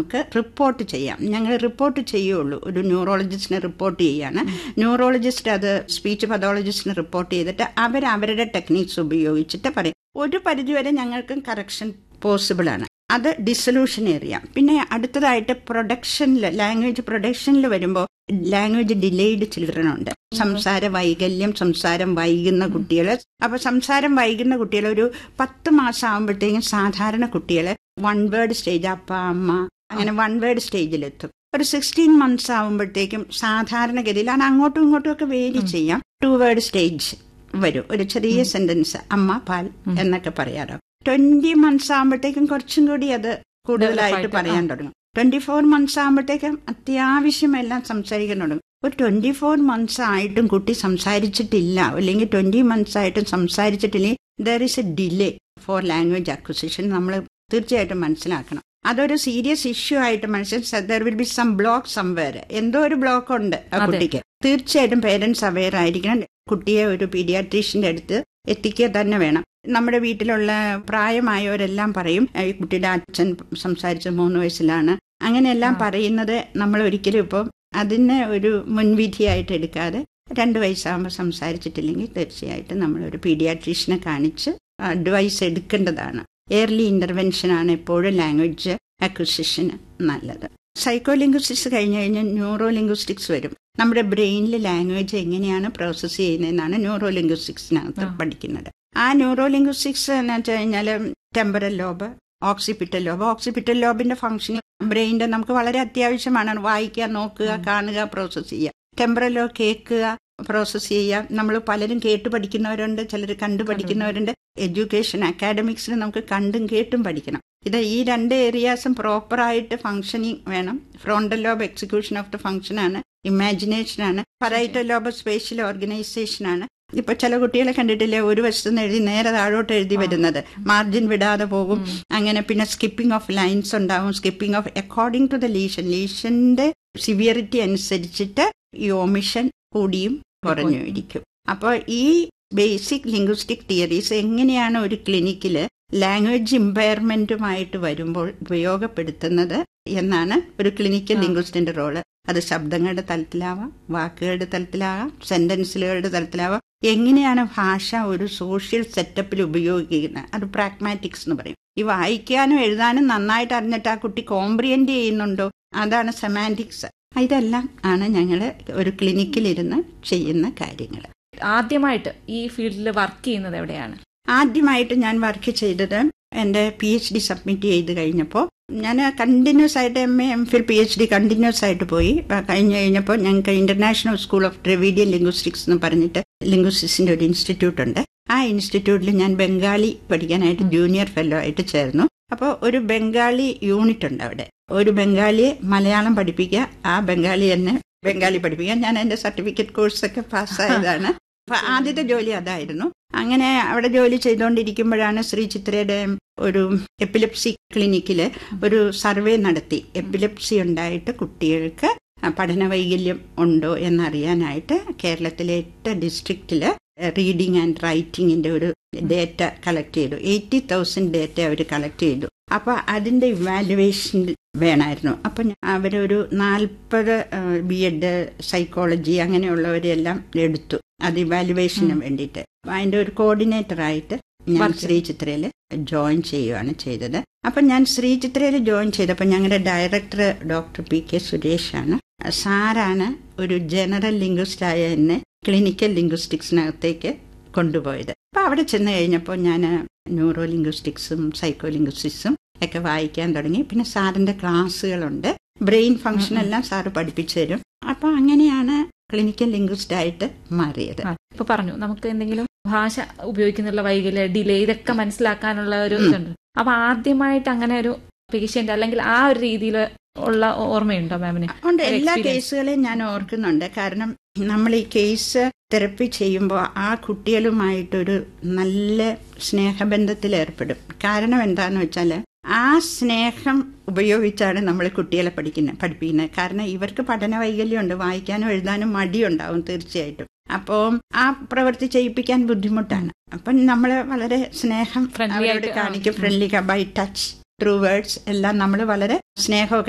നമുക്ക് റിപ്പോർട്ട് ചെയ്യാം ഞങ്ങൾ റിപ്പോർട്ട് ചെയ്യുള്ളൂ ഒരു ന്യൂറോളജിസ്റ്റിനെ റിപ്പോർട്ട് ചെയ്യാണ് ന്യൂറോളജിസ്റ്റ് അത് സ്പീച്ച് പതോളജിസ്റ്റിന് റിപ്പോർട്ട് ചെയ്തിട്ട് അവർ അവരുടെ ടെക്നീക്സ് ഉപയോഗിച്ചിട്ട് പറയും ഒരു പരിധിവരെ ഞങ്ങൾക്കും കറക്ഷൻ പോസിബിൾ ആണ് അത് ഡിസൊല്യൂഷൻ ഏരിയ പിന്നെ അടുത്തതായിട്ട് പ്രൊഡക്ഷനിൽ ലാംഗ്വേജ് പ്രൊഡക്ഷനിൽ വരുമ്പോൾ ലാംഗ്വേജ് ഡിലേഡ് ചിൽഡ്രൻ ഉണ്ട് സംസാര വൈകല്യം സംസാരം വൈകുന്ന കുട്ടികൾ അപ്പൊ സംസാരം വൈകുന്ന കുട്ടികൾ ഒരു പത്ത് മാസം ആകുമ്പോഴത്തേക്കും സാധാരണ കുട്ടികൾ വൺ വേർഡ് സ്റ്റേജ് അപ്പ അമ്മ അങ്ങനെ വൺ വേർഡ് സ്റ്റേജിലെത്തും ഒരു സിക്സ്റ്റീൻ മന്ത്സ് ആകുമ്പോഴത്തേക്കും സാധാരണഗതിയിൽ അത് അങ്ങോട്ടും ഇങ്ങോട്ടും ഒക്കെ വേരി ചെയ്യാം ടു വേർഡ് സ്റ്റേജ് വരും ഒരു ചെറിയ സെന്റൻസ് അമ്മ പാൽ എന്നൊക്കെ പറയാറോ ട്വന്റി മന്ത്സ് ആകുമ്പോഴത്തേക്കും കുറച്ചും കൂടി അത് കൂടുതലായിട്ട് പറയാൻ തുടങ്ങും ട്വന്റി ഫോർ മന്ത്സ് ആകുമ്പോഴത്തേക്കും അത്യാവശ്യം എല്ലാം സംസാരിക്കാൻ തുടങ്ങും ഒരു ട്വന്റി ഫോർ മന്ത്സ് ആയിട്ടും കുട്ടി സംസാരിച്ചിട്ടില്ല അല്ലെങ്കിൽ ട്വന്റി മന്ത്സ് ആയിട്ടും സംസാരിച്ചിട്ടില്ലെങ്കിൽ there is a delay for language acquisition നമ്മൾ തീർച്ചയായിട്ടും മനസ്സിലാക്കണം അതൊരു സീരിയസ് ഇഷ്യൂ ആയിട്ട് മനസ്സിലാക്കി there will be some block somewhere എന്തോ ഒരു ബ്ലോക്ക് ഉണ്ട് ആ കുട്ടിക്ക് തീർച്ചയായിട്ടും പേരൻസ് അവെയർ ആയിരിക്കണം കുട്ടിയെ ഒരു പീഡിയാട്രീഷ്യന്റെ അടുത്ത് എത്തിക്കുക തന്നെ വേണം നമ്മുടെ വീട്ടിലുള്ള പ്രായമായവരെല്ലാം പറയും ഈ കുട്ടിയുടെ അച്ഛൻ സംസാരിച്ച മൂന്ന് വയസ്സിലാണ് അങ്ങനെയെല്ലാം പറയുന്നത് നമ്മൾ ഒരിക്കലും ഇപ്പം അതിനെ ഒരു മുൻവിധിയായിട്ട് എടുക്കാതെ രണ്ട് വയസ്സാകുമ്പോൾ സംസാരിച്ചിട്ടില്ലെങ്കിൽ തീർച്ചയായിട്ടും നമ്മൾ ഒരു പീഡിയാട്രീഷ്യനെ കാണിച്ച് അഡ്വൈസ് എടുക്കേണ്ടതാണ് എയർലി ഇന്റർവെൻഷൻ ആണ് എപ്പോഴും ലാംഗ്വേജ് അക്വിസിഷന് നല്ലത് സൈക്കോ ലിംഗ്വിസ്റ്റിക്സ് കഴിഞ്ഞ് കഴിഞ്ഞാൽ ന്യൂറോ ലിംഗ്വിസ്റ്റിക്സ് വരും നമ്മുടെ ബ്രെയിനിൽ ലാംഗ്വേജ് എങ്ങനെയാണ് പ്രോസസ്സ് ചെയ്യുന്നതെന്നാണ് ന്യൂറോ ലിംഗ്വിസ്റ്റിക്സിനകത്ത് പഠിക്കുന്നത് ആ ന്യൂറോ ലിംഗ്വിസ്റ്റിക്സ് എന്ന് വെച്ച് കഴിഞ്ഞാൽ temporal lobe occipital lobe occipital ലോബിന്റെ ഫംഗ്ഷനിങ് ബ്രെയിനിന്റെ നമുക്ക് വളരെ അത്യാവശ്യമാണ് വായിക്കുക നോക്കുക കാണുക പ്രോസസ്സ് ചെയ്യുക ടെമ്പറൽ ലോബ് കേൾക്കുക പ്രോസസ്സ് ചെയ്യുക നമ്മൾ പലരും കേട്ട് പഠിക്കുന്നവരുണ്ട് ചിലർ കണ്ടു പഠിക്കുന്നവരുണ്ട് എഡ്യൂക്കേഷൻ അക്കാഡമിക്സിൽ നമുക്ക് കണ്ടും കേട്ടും പഠിക്കണം ഇത് ഈ രണ്ട് ഏരിയാസും പ്രോപ്പറായിട്ട് ഫംഗ്ഷനിങ് വേണം frontal lobe execution of the function ആണ് ഇമാജിനേഷൻ ആണ് പറൈറ്റൽ ലോബ് സ്പേഷ്യൽ ഓർഗനൈസേഷൻ ആണ് ഇപ്പൊ ചില കുട്ടികളെ കണ്ടിട്ടില്ലേ ഒരു വശത്തുനിന്ന് എഴുതി നേരെ താഴോട്ട് എഴുതി വരുന്നത് മാർജിൻ വിടാതെ പോകും അങ്ങനെ പിന്നെ സ്കിപ്പിംഗ് ഓഫ് ലൈൻസ് ഉണ്ടാവും skipping of according to the lesion ലീഷന്റെ സിവിയറിറ്റി അനുസരിച്ചിട്ട് ഈ ഓമിഷൻ കൂടിയും കുറഞ്ഞു ഇരിക്കും അപ്പോൾ ഈ ബേസിക് ലിംഗ്വിസ്റ്റിക് തിയറീസ് എങ്ങനെയാണ് ഒരു ക്ലിനിക്കില് ലാംഗ്വേജ് ഇമ്പയർമെന്റുമായിട്ട് വരുമ്പോൾ ഉപയോഗപ്പെടുത്തുന്നത് എന്നാണ് ഒരു ക്ലിനിക്കൽ ലിംഗ്വിസ്റ്റിന്റെ റോള് അത് ശബ്ദങ്ങളുടെ തലത്തിലാവാം വാക്കുകളുടെ തലത്തിലാകാം സെന്റൻസുകളുടെ തലത്തിലാവാം എങ്ങനെയാണ് ഭാഷ ഒരു സോഷ്യൽ സെറ്റപ്പിൽ ഉപയോഗിക്കുന്നത് അത് പ്രാഗ്മാറ്റിക്സ് എന്ന് പറയും ഈ വായിക്കാനും എഴുതാനും നന്നായിട്ട് അറിഞ്ഞിട്ട് ആ കുട്ടി കോംപ്രിയൻഡ് ചെയ്യുന്നുണ്ടോ അതാണ് സെമാൻറ്റിക്സ് ഇതെല്ലാം ആണ് ഞങ്ങൾ ഒരു ക്ലിനിക്കിലിരുന്ന് ചെയ്യുന്ന കാര്യങ്ങൾ ആദ്യമായിട്ട് ഈ ഫീൽഡിൽ വർക്ക് ചെയ്യുന്നത് എവിടെയാണ് ആദ്യമായിട്ട് ഞാൻ വർക്ക് ചെയ്തത് എൻ്റെ പി എച്ച് ഡി സബ്മിറ്റ് ചെയ്ത് കഴിഞ്ഞപ്പോൾ ഞാൻ കണ്ടിന്യൂസ് ആയിട്ട് M A M phil P H D continuous ആയിട്ട് പോയി കഴിഞ്ഞ് കഴിഞ്ഞപ്പോൾ ഞങ്ങൾക്ക് international school of Dravidian linguistics എന്ന് പറഞ്ഞിട്ട് ലിംഗ്വിസ്റ്റിക്സിന്റെ ഒരു ഇൻസ്റ്റിറ്റ്യൂട്ട് ഉണ്ട് ആ ഇൻസ്റ്റിറ്റ്യൂട്ടിൽ ഞാൻ ബംഗാളി പഠിക്കാനായിട്ട് ജൂനിയർ ഫെല്ലോ ആയിട്ട് ചേർന്നു അപ്പോൾ ഒരു ബംഗാളി യൂണിറ്റ് ഉണ്ട് അവിടെ ഒരു ബംഗാളിയെ മലയാളം പഠിപ്പിക്കുക ആ ബംഗാളി എന്നെ ബംഗാളി പഠിപ്പിക്കുക ഞാൻ എൻ്റെ സർട്ടിഫിക്കറ്റ് കോഴ്സൊക്കെ പാസ്സായതാണ് അപ്പൊ ആദ്യത്തെ ജോലി അതായിരുന്നു അങ്ങനെ അവിടെ ജോലി ചെയ്തുകൊണ്ടിരിക്കുമ്പോഴാണ് ശ്രീ ചിത്രയുടെ ഒരു എപ്പിലെപ്സി ക്ലിനിക്കില് ഒരു സർവേ നടത്തി എപ്പിലെപ്സി ഉണ്ടായിട്ട് കുട്ടികൾക്ക് പഠന വൈകല്യം ഉണ്ടോ എന്നറിയാനായിട്ട് കേരളത്തിലെ എട്ട് ഡിസ്ട്രിക്റ്റില് റീഡിംഗ് ആൻഡ് റൈറ്റിംഗിന്റെ ഒരു ഡേറ്റ കളക്ട് ചെയ്തു എയ്റ്റി തൗസൻഡ് ഡേറ്റ അവർ കളക്ട് ചെയ്തു അപ്പൊ അതിന്റെ ഇവാലുവേഷൻ വേണമായിരുന്നു അപ്പൊ അവരൊരു നാൽപ്പത് ബി എഡ് സൈക്കോളജി അങ്ങനെയുള്ളവരെല്ലാം എടുത്തു അത് ഇവാലുവേഷന് വേണ്ടിയിട്ട് അതിന്റെ ഒരു കോർഡിനേറ്റർ ആയിട്ട് ഞാൻ ശ്രീ ചിത്രയിൽ ജോയിൻ ചെയ്യുകയാണ് ചെയ്തത് അപ്പൊ ഞാൻ ശ്രീ ചിത്രയിൽ ജോയിൻ ചെയ്തപ്പോൾ ഞങ്ങളുടെ director doctor P K Suresh ആണ് സാറാണ് ഒരു ജനറൽ ലിംഗ്വിസ്റ്റ് ആയ എന്നെ ക്ലിനിക്കൽ ലിംഗ്വിസ്റ്റിക്സിനകത്തേക്ക് കൊണ്ടുപോയത് അപ്പൊ അവിടെ ചെന്ന് കഴിഞ്ഞപ്പോൾ ഞാൻ ന്യൂറോ ലിംഗ്വിസ്റ്റിക്സും സൈക്കോ ലിംഗ്വിസ്റ്റിക്സും ഒക്കെ വായിക്കാൻ തുടങ്ങി പിന്നെ സാറിന്റെ ക്ലാസ്സുകളുണ്ട് ബ്രെയിൻ ഫംഗ്ഷൻ എല്ലാം സാറ് പഠിപ്പിച്ചു തരും അപ്പൊ അങ്ങനെയാണ് ക്ലിനിക്കൽ ലിംഗ്വിസ്റ്റ് ആയിട്ട് മാറിയത് ഇപ്പൊ പറഞ്ഞു നമുക്ക് എന്തെങ്കിലും ഭാഷ ഉപയോഗിക്കുന്നുള്ള വൈകല്യ ഡിലേ ഇതൊക്കെ മനസ്സിലാക്കാനുള്ള ഒരു ഇതുണ്ട് അപ്പൊ ആദ്യമായിട്ട് അങ്ങനെ ഒരു പേഷ്യന്റ് അല്ലെങ്കിൽ ആ ഒരു രീതിയിൽ ഉള്ള ഓർമ്മയുണ്ടോ മാമിന് ഉണ്ട് എല്ലാ കേസുകളെയും ഞാൻ ഓർക്കുന്നുണ്ട് കാരണം നമ്മൾ ഈ കേസ് തെറപ്പി ചെയ്യുമ്പോൾ ആ കുട്ടികളുമായിട്ടൊരു നല്ല സ്നേഹബന്ധത്തിൽ ഏർപ്പെടും കാരണം എന്താന്ന് വെച്ചാൽ ആ സ്നേഹം ഉപയോഗിച്ചാണ് നമ്മൾ കുട്ടികളെ പഠിക്കുന്നത് പഠിപ്പിക്കുന്നത് കാരണം ഇവർക്ക് പഠന വൈകല്യമുണ്ട് വായിക്കാനും എഴുതാനും മടിയുണ്ടാവും തീർച്ചയായിട്ടും അപ്പോൾ ആ പ്രവൃത്തി ചെയ്യിപ്പിക്കാൻ ബുദ്ധിമുട്ടാണ് അപ്പം നമ്മൾ വളരെ സ്നേഹം അവരോട് കാണിക്കും friendly by touch through words എല്ലാം നമ്മൾ വളരെ സ്നേഹമൊക്കെ